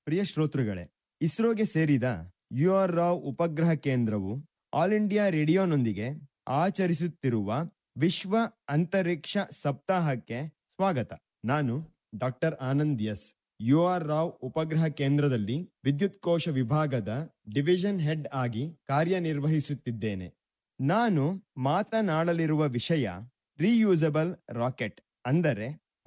ಪ್ರಿಯ ಶ್ರೋತೃಗಳೇ ಇಸ್ರೋಗೆ ಸೇರಿದ you R Rao ಉಪಗ್ರಹ ಕೇಂದ್ರವು ಆಲ್ ಇಂಡಿಯಾ ರೇಡಿಯೋನೊಂದಿಗೆ ಆಚರಿಸುತ್ತಿರುವ ವಿಶ್ವ ಅಂತರಿಕ್ಷ ಸಪ್ತಾಹಕ್ಕೆ ಸ್ವಾಗತ ನಾನು doctor Anand S U R Rao ಉಪಗ್ರಹ ಕೇಂದ್ರದಲ್ಲಿ ವಿದ್ಯುತ್ ಕೋಶ ವಿಭಾಗದ ಡಿವಿಷನ್ ಹೆಡ್ ಆಗಿ ಕಾರ್ಯನಿರ್ವಹಿಸುತ್ತಿದ್ದೇನೆ ನಾನು ಮಾತನಾಡಲಿರುವ ವಿಷಯ ರೀಯೂಸಬಲ್ ರಾಕೆಟ್ ಅಂದರೆ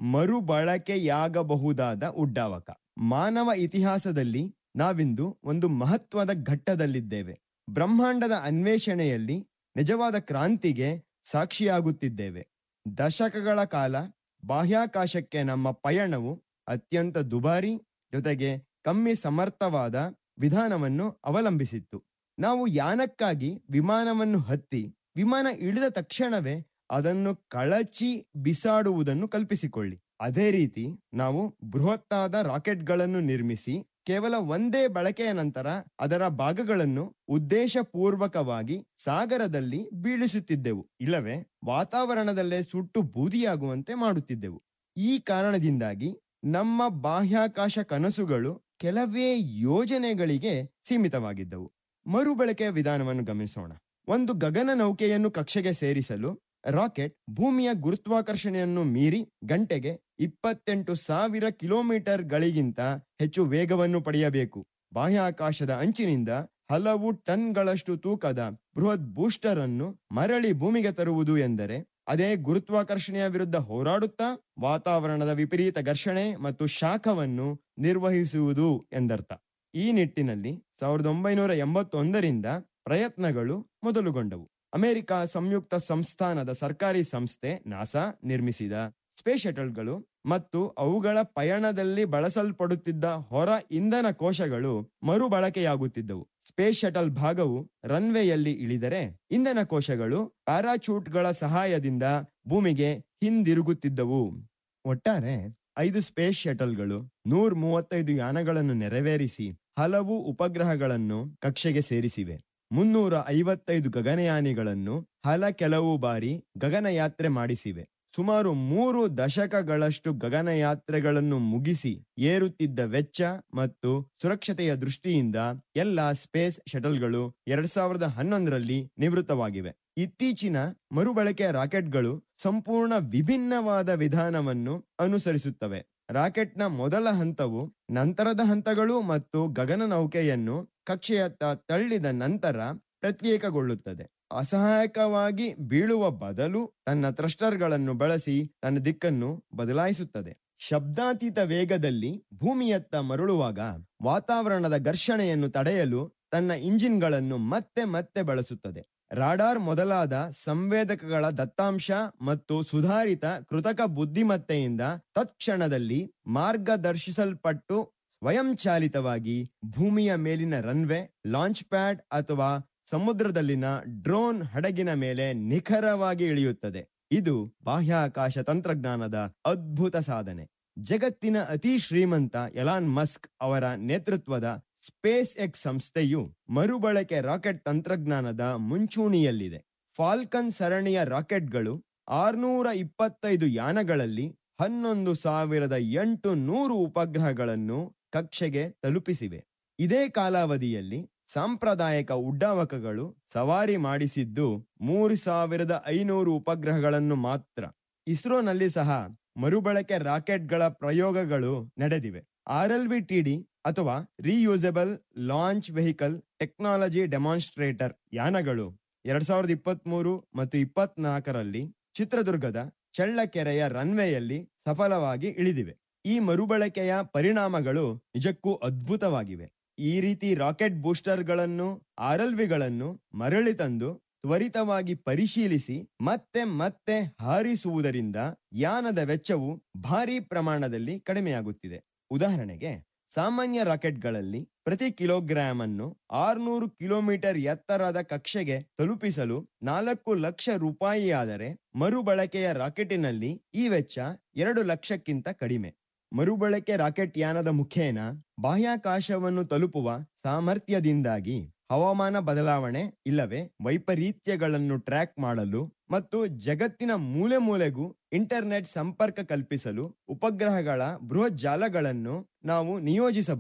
ಮರುಬಳಕೆಯಾಗಬಹುದಾದ ಉಡ್ಡಾವಕ ಮಾನವ ಇತಿಹಾಸದಲ್ಲಿ ನಾವಿಂದು ಒಂದು ಮಹತ್ವದ ಘಟ್ಟದಲ್ಲಿದ್ದೇವೆ ಬ್ರಹ್ಮಾಂಡದ ಅನ್ವೇಷಣೆಯಲ್ಲಿ ನಿಜವಾದ ಕ್ರಾಂತಿಗೆ ಸಾಕ್ಷಿಯಾಗುತ್ತಿದ್ದೇವೆ ದಶಕಗಳ ಕಾಲ ಬಾಹ್ಯಾಕಾಶಕ್ಕೆ ನಮ್ಮ ಪಯಣವು ಅತ್ಯಂತ ದುಬಾರಿ ಜೊತೆಗೆ ಕಮ್ಮಿ ಸಮರ್ಥವಾದ ವಿಧಾನವನ್ನು ಅವಲಂಬಿಸಿತ್ತು ನಾವು ಯಾನಕ್ಕಾಗಿ ವಿಮಾನವನ್ನು ಹತ್ತಿ ವಿಮಾನ ಇಳಿದ ತಕ್ಷಣವೇ ಅದನ್ನು ಕಳಚಿ ಬಿಸಾಡುವುದನ್ನು ಕಲ್ಪಿಸಿಕೊಳ್ಳಿ ಅದೇ ರೀತಿ ನಾವು ಬೃಹತ್ತಾದ ರಾಕೆಟ್ಗಳನ್ನು ನಿರ್ಮಿಸಿ ಕೇವಲ ಒಂದೇ ಬಳಕೆಯ ನಂತರ ಅದರ ಭಾಗಗಳನ್ನು ಉದ್ದೇಶಪೂರ್ವಕವಾಗಿ ಸಾಗರದಲ್ಲಿ ಬೀಳಿಸುತ್ತಿದ್ದೆವು ಇಲ್ಲವೇ ವಾತಾವರಣದಲ್ಲೇ ಸುಟ್ಟು ಬೂದಿಯಾಗುವಂತೆ ಮಾಡುತ್ತಿದ್ದೆವು ಈ ಕಾರಣದಿಂದಾಗಿ ನಮ್ಮ ಬಾಹ್ಯಾಕಾಶ ಕನಸುಗಳು ಕೆಲವೇ ಯೋಜನೆಗಳಿಗೆ ಸೀಮಿತವಾಗಿದ್ದವು ಮರುಬಳಕೆಯ ವಿಧಾನವನ್ನು ಗಮನಿಸೋಣ ಒಂದು ಗಗನ ನೌಕೆಯನ್ನು ಕಕ್ಷೆಗೆ ಸೇರಿಸಲು ರಾಕೆಟ್ ಭೂಮಿಯ ಗುರುತ್ವಾಕರ್ಷಣೆಯನ್ನು ಮೀರಿ ಗಂಟೆಗೆ ಇಪ್ಪತ್ತೆಂಟು ಸಾವಿರ ಕಿಲೋಮೀಟರ್ಗಳಿಗಿಂತ ಹೆಚ್ಚು ವೇಗವನ್ನು ಪಡೆಯಬೇಕು ಬಾಹ್ಯಾಕಾಶದ ಅಂಚಿನಿಂದ ಹಲವು ಟನ್ಗಳಷ್ಟು ತೂಕದ ಬೃಹತ್ ಬೂಸ್ಟರ್ ಅನ್ನು ಮರಳಿ ಭೂಮಿಗೆ ತರುವುದು ಎಂದರೆ ಅದೇ ಗುರುತ್ವಾಕರ್ಷಣೆಯ ವಿರುದ್ಧ ಹೋರಾಡುತ್ತಾ ವಾತಾವರಣದ ವಿಪರೀತ ಘರ್ಷಣೆ ಮತ್ತು ಶಾಖವನ್ನು ನಿರ್ವಹಿಸುವುದು ಎಂದರ್ಥ ಈ ನಿಟ್ಟಿನಲ್ಲಿ ಸಾವಿರದ ಒಂಬೈನೂರ ಎಂಬತ್ತೊಂದರಿಂದ ಪ್ರಯತ್ನಗಳು ಮೊದಲುಗೊಂಡವು ಅಮೆರಿಕ ಸಂಯುಕ್ತ ಸಂಸ್ಥಾನದ ಸರ್ಕಾರಿ ಸಂಸ್ಥೆ ನಾಸಾ ನಿರ್ಮಿಸಿದ ಸ್ಪೇಸ್ ಶಟಲ್ಗಳು ಮತ್ತು ಅವುಗಳ ಪಯಣದಲ್ಲಿ ಬಳಸಲ್ಪಡುತ್ತಿದ್ದ ಹೊರ ಇಂಧನ ಕೋಶಗಳು ಮರುಬಳಕೆಯಾಗುತ್ತಿದ್ದವು ಸ್ಪೇಸ್ ಶಟಲ್ ಭಾಗವು ರನ್ವೇಯಲ್ಲಿ ಇಳಿದರೆ ಇಂಧನ ಕೋಶಗಳು ಪ್ಯಾರಾಚೂಟ್ಗಳ ಸಹಾಯದಿಂದ ಭೂಮಿಗೆ ಹಿಂದಿರುಗುತ್ತಿದ್ದವು ಒಟ್ಟಾರೆ ಐದು ಸ್ಪೇಸ್ ಶಟಲ್ಗಳು ನೂರ ಮೂವತ್ತೈದು ಯಾನಗಳನ್ನು ನೆರವೇರಿಸಿ ಹಲವು ಉಪಗ್ರಹಗಳನ್ನು ಕಕ್ಷೆಗೆ ಸೇರಿಸಿವೆ ಮುನ್ನೂರ ಐವತ್ತೈದು ಗಗನಯಾನಿಗಳನ್ನು ಹಲ ಕೆಲವು ಬಾರಿ ಗಗನಯಾತ್ರೆ ಮಾಡಿಸಿವೆ ಸುಮಾರು ಮೂರು ದಶಕಗಳಷ್ಟು ಗಗನಯಾತ್ರೆಗಳನ್ನು ಮುಗಿಸಿ ಏರುತ್ತಿದ್ದ ವೆಚ್ಚ ಮತ್ತು ಸುರಕ್ಷತೆಯ ದೃಷ್ಟಿಯಿಂದ ಎಲ್ಲ ಸ್ಪೇಸ್ ಶಟಲ್ಗಳು ಎರಡ್ ಸಾವಿರದ ಹನ್ನೊಂದರಲ್ಲಿ ನಿವೃತ್ತವಾಗಿವೆ ಇತ್ತೀಚಿನ ಮರುಬಳಕೆಯ ರಾಕೆಟ್ಗಳು ಸಂಪೂರ್ಣ ವಿಭಿನ್ನವಾದ ವಿಧಾನವನ್ನು ಅನುಸರಿಸುತ್ತವೆ ರಾಕೆಟ್ನ ಮೊದಲ ಹಂತವು ನಂತರದ ಹಂತಗಳು ಮತ್ತು ಗಗನ ನೌಕೆಯನ್ನು ಕಕ್ಷೆಯತ್ತ ತಳ್ಳಿದ ನಂತರ ಪ್ರತ್ಯೇಕಗೊಳ್ಳುತ್ತದೆ ಅಸಹಾಯಕವಾಗಿ ಬೀಳುವ ಬದಲು ತನ್ನ ಥ್ರಸ್ಟರ್ಗಳನ್ನು ಬಳಸಿ ತನ್ನ ದಿಕ್ಕನ್ನು ಬದಲಾಯಿಸುತ್ತದೆ ಶಬ್ದಾತೀತ ವೇಗದಲ್ಲಿ ಭೂಮಿಯತ್ತ ಮರಳುವಾಗ ವಾತಾವರಣದ ಘರ್ಷಣೆಯನ್ನು ತಡೆಯಲು ತನ್ನ ಇಂಜಿನ್ಗಳನ್ನು ಮತ್ತೆ ಮತ್ತೆ ಬಳಸುತ್ತದೆ ರಾಡಾರ್ ಮೊದಲಾದ ಸಂವೇದಕಗಳ ದತ್ತಾಂಶ ಮತ್ತು ಸುಧಾರಿತ ಕೃತಕ ಬುದ್ಧಿಮತ್ತೆಯಿಂದ ತತ್ಕ್ಷಣದಲ್ಲಿ ಮಾರ್ಗದರ್ಶಿಸಲ್ಪಟ್ಟು ಸ್ವಯಂಚಾಲಿತವಾಗಿ ಭೂಮಿಯ ಮೇಲಿನ ರನ್ವೇ ಲಾಂಚ್ ಪ್ಯಾಡ್ ಅಥವಾ ಸಮುದ್ರದಲ್ಲಿನ ಡ್ರೋನ್ ಹಡಗಿನ ಮೇಲೆ ನಿಖರವಾಗಿ ಇಳಿಯುತ್ತದೆ ಇದು ಬಾಹ್ಯಾಕಾಶ ತಂತ್ರಜ್ಞಾನದ ಅದ್ಭುತ ಸಾಧನೆ ಜಗತ್ತಿನ ಅತಿ ಶ್ರೀಮಂತ ಎಲಾನ್ ಮಸ್ಕ್ ಅವರ ನೇತೃತ್ವದ ಸ್ಪೇಸ್ ಎಕ್ಸ್ ಸಂಸ್ಥೆಯು ಮರುಬಳಕೆ ರಾಕೆಟ್ ತಂತ್ರಜ್ಞಾನದ ಮುಂಚೂಣಿಯಲ್ಲಿದೆ ಫಾಲ್ಕನ್ ಸರಣಿಯ ರಾಕೆಟ್ಗಳು ಆರ್ನೂರ ಇಪ್ಪತ್ತೈದು ಯಾನಗಳಲ್ಲಿ ಹನ್ನೊಂದು ಸಾವಿರದ ಎಂಟು ನೂರು ಉಪಗ್ರಹಗಳನ್ನು ಕಕ್ಷೆಗೆ ತಲುಪಿಸಿವೆ ಇದೇ ಕಾಲಾವಧಿಯಲ್ಲಿ ಸಾಂಪ್ರದಾಯಿಕ ಉಡ್ಡಾವಕಗಳು ಸವಾರಿ ಮಾಡಿಸಿದ್ದು ಮೂರು ಸಾವಿರದ ಐನೂರು ಉಪಗ್ರಹಗಳನ್ನು ಮಾತ್ರ ಇಸ್ರೋನಲ್ಲಿ ಸಹ ಮರುಬಳಕೆ ರಾಕೆಟ್ಗಳ ಪ್ರಯೋಗಗಳು ನಡೆದಿವೆ ಆರ್ ಎಲ್ ವಿ ಟಿಡಿ ಅಥವಾ reusable launch vehicle technology demonstrator ಯಾನಗಳು ಎರಡ್ ಸಾವಿರದ ಇಪ್ಪತ್ತ್ ಮೂರು ಮತ್ತು ಇಪ್ಪತ್ನಾಲ್ಕರಲ್ಲಿ ಚಿತ್ರದುರ್ಗದ ಚಳ್ಳಕೆರೆಯ ರನ್ವೇಯಲ್ಲಿ ಸಫಲವಾಗಿ ಇಳಿದಿವೆ ಈ ಮರುಬಳಕೆಯ ಪರಿಣಾಮಗಳು ನಿಜಕ್ಕೂ ಅದ್ಭುತವಾಗಿವೆ ಈ ರೀತಿ ರಾಕೆಟ್ ಬೂಸ್ಟರ್ಗಳನ್ನು ಆರ್ಎಲ್ವಿಗಳನ್ನು ಮರಳಿ ತಂದು ತ್ವರಿತವಾಗಿ ಪರಿಶೀಲಿಸಿ ಮತ್ತೆ ಮತ್ತೆ ಹಾರಿಸುವುದರಿಂದ ಯಾನದ ವೆಚ್ಚವು ಭಾರಿ ಪ್ರಮಾಣದಲ್ಲಿ ಕಡಿಮೆಯಾಗುತ್ತಿದೆ ಉದಾಹರಣೆಗೆ ಸಾಮಾನ್ಯ ರಾಕೆಟ್ಗಳಲ್ಲಿ ಪ್ರತಿ ಕಿಲೋಗ್ರಾಂ ಅನ್ನು ಆರ್ನೂರು ಕಿಲೋಮೀಟರ್ ಎತ್ತರದ ಕಕ್ಷೆಗೆ ತಲುಪಿಸಲು ನಾಲ್ಕು ಲಕ್ಷ ರೂಪಾಯಿಯಾದರೆ ಮರುಬಳಕೆಯ ರಾಕೆಟಿನಲ್ಲಿ ಈ ವೆಚ್ಚ ಎರಡು ಲಕ್ಷಕ್ಕಿಂತ ಕಡಿಮೆ ಮರುಬಳಕೆ ರಾಕೆಟ್ ಯಾನದ ಮುಖೇನ ಬಾಹ್ಯಾಕಾಶವನ್ನು ತಲುಪುವ ಸಾಮರ್ಥ್ಯದಿಂದಾಗಿ ಹವಾಮಾನ ಬದಲಾವಣೆ ಇಲ್ಲವೇ ವೈಪರೀತ್ಯಗಳನ್ನು ಟ್ರ್ಯಾಕ್ ಮಾಡಲು ಮತ್ತು ಜಗತ್ತಿನ ಮೂಲೆ ಮೂಲೆಗೂ ಇಂಟರ್ನೆಟ್ ಸಂಪರ್ಕ ಕಲ್ಪಿಸಲು ಉಪಗ್ರಹಗಳ ಬೃಹತ್ ಜಾಲಗಳನ್ನು ನಾವು ನಿಯೋಜಿಸಬಹುದು